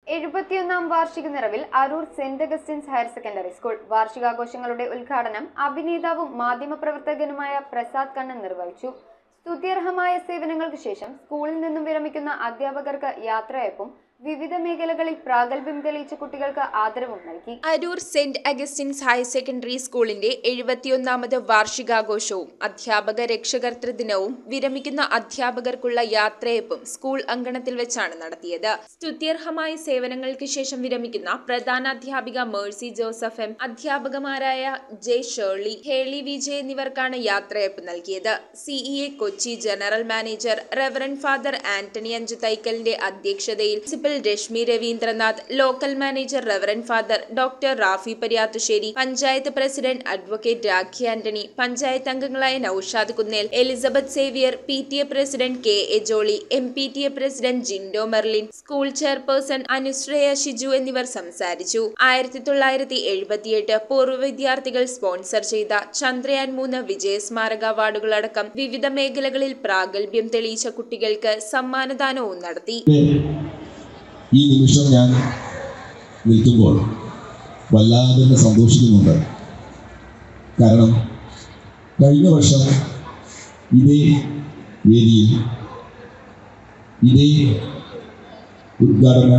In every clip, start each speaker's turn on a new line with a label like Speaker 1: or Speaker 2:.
Speaker 1: എഴുപത്തിയൊന്നാം വാർഷിക നിറവിൽ Aroor Saint Augustine's higher secondary school വാർഷികാഘോഷങ്ങളുടെ ഉദ്ഘാടനം അഭിനേതാവും മാധ്യമപ്രവർത്തകനുമായ പ്രസാദ് കണ്ണൻ നിർവഹിച്ചു സ്തുത്യർഹമായ സേവനങ്ങൾക്ക് ശേഷം സ്കൂളിൽ നിന്നും വിരമിക്കുന്ന അധ്യാപകർക്ക് യാത്രയപ്പും വിവിധ മേഖലകളിൽ പ്രാഗൽഭ്യം തെളിയിച്ച കുട്ടികൾക്ക് ആദരവും നൽകി
Speaker 2: Aroor Saint Augustine's higher secondary സ്കൂളിന്റെ എഴുപത്തിയൊന്നാമത് വാർഷികാഘോഷവും അധ്യാപക രക്ഷകർത്തൃ ദിനവും വിരമിക്കുന്ന അധ്യാപകർക്കുള്ള യാത്രയപ്പും സ്കൂൾ അങ്കണത്തിൽ വെച്ചാണ് നടത്തിയത് സ്തുത്യർഹമായ സേവനങ്ങൾക്ക് ശേഷം വിരമിക്കുന്ന പ്രധാന അധ്യാപിക മേഴ്സി ജോസഫ് എം അധ്യാപകമാരായ ജെ ഷേർലി ഹേളി വിജയ് എന്നിവർക്കാണ് യാത്രയപ്പ് നൽകിയത് CEA Kochi general manager reverend father Antony അഞ്ചു തൈക്കലിന്റെ അധ്യക്ഷതയിൽ principal Rashmi Ravindranath local manager reverend father doctor Rafi Pariyathussery panchayat president advocate Rakhi Antony panchayat അംഗങ്ങളായ Noushad Kunnel Elizabeth Xavier P T A president K A Jolly M P T A president Jindo Merlin school chairperson Anushraya Shiju എന്നിവർ സംസാരിച്ചു ആയിരത്തി തൊള്ളായിരത്തി എഴുപത്തിയെട്ട് പൂർവ്വ വിദ്യാർത്ഥികൾ സ്പോൺസർ ചെയ്ത ചന്ദ്രയാൻ മൂന്ന് വിജയ സ്മാരക അവാർഡുകളടക്കം വിവിധ മേഖലകളിൽ പ്രാഗൽഭ്യം തെളിയിച്ച കുട്ടികൾക്ക് സമ്മാനദാനവും നടത്തി
Speaker 3: ഈ നിമിഷം ഞാൻ നിൽക്കുമ്പോൾ വല്ലാതെ തന്നെ സന്തോഷിക്കുന്നുണ്ട് കാരണം കഴിഞ്ഞ വർഷം ഇതേ വേദിയിൽ ഇതേ ഉദ്ഘാടന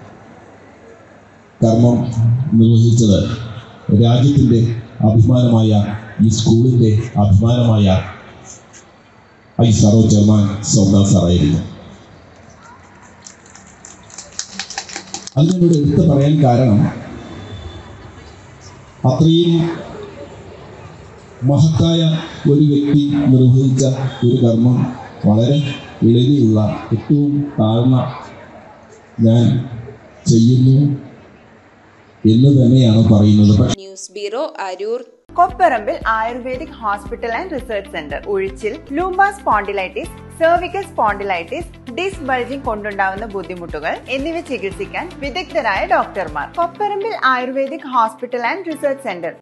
Speaker 3: കർമ്മം നിർവഹിച്ചത് രാജ്യത്തിൻ്റെ അഭിമാനമായ ഈ സ്കൂളിൻ്റെ അഭിമാനമായ ഐ സാറോ ചെയർമാൻ സോമനാഥ് സാറായിരുന്നു അത് ഞാനിവിടെ എടുത്ത് പറയാൻ കാരണം അത്രയും മഹത്തായ ഒരു വ്യക്തി നിർവഹിച്ച ഒരു കർമ്മം വളരെ എളിമയുള്ള ഏറ്റവും താഴ്ന്ന ഞാൻ ചെയ്യുന്നു എന്ന് തന്നെയാണ് പറയുന്നത് പക്ഷേ
Speaker 2: news bureau Aroor
Speaker 4: Kopparambil Ayurvedic hospital and research centre ഉഴിച്ചിൽ lumbar spondylitis cervical spondylitis disc bulging കൊണ്ടുണ്ടാവുന്ന ബുദ്ധിമുട്ടുകൾ എന്നിവ ചികിത്സിക്കാൻ വിദഗ്ധരായ ഡോക്ടർമാർ Kopparambil Ayurvedic hospital and research centre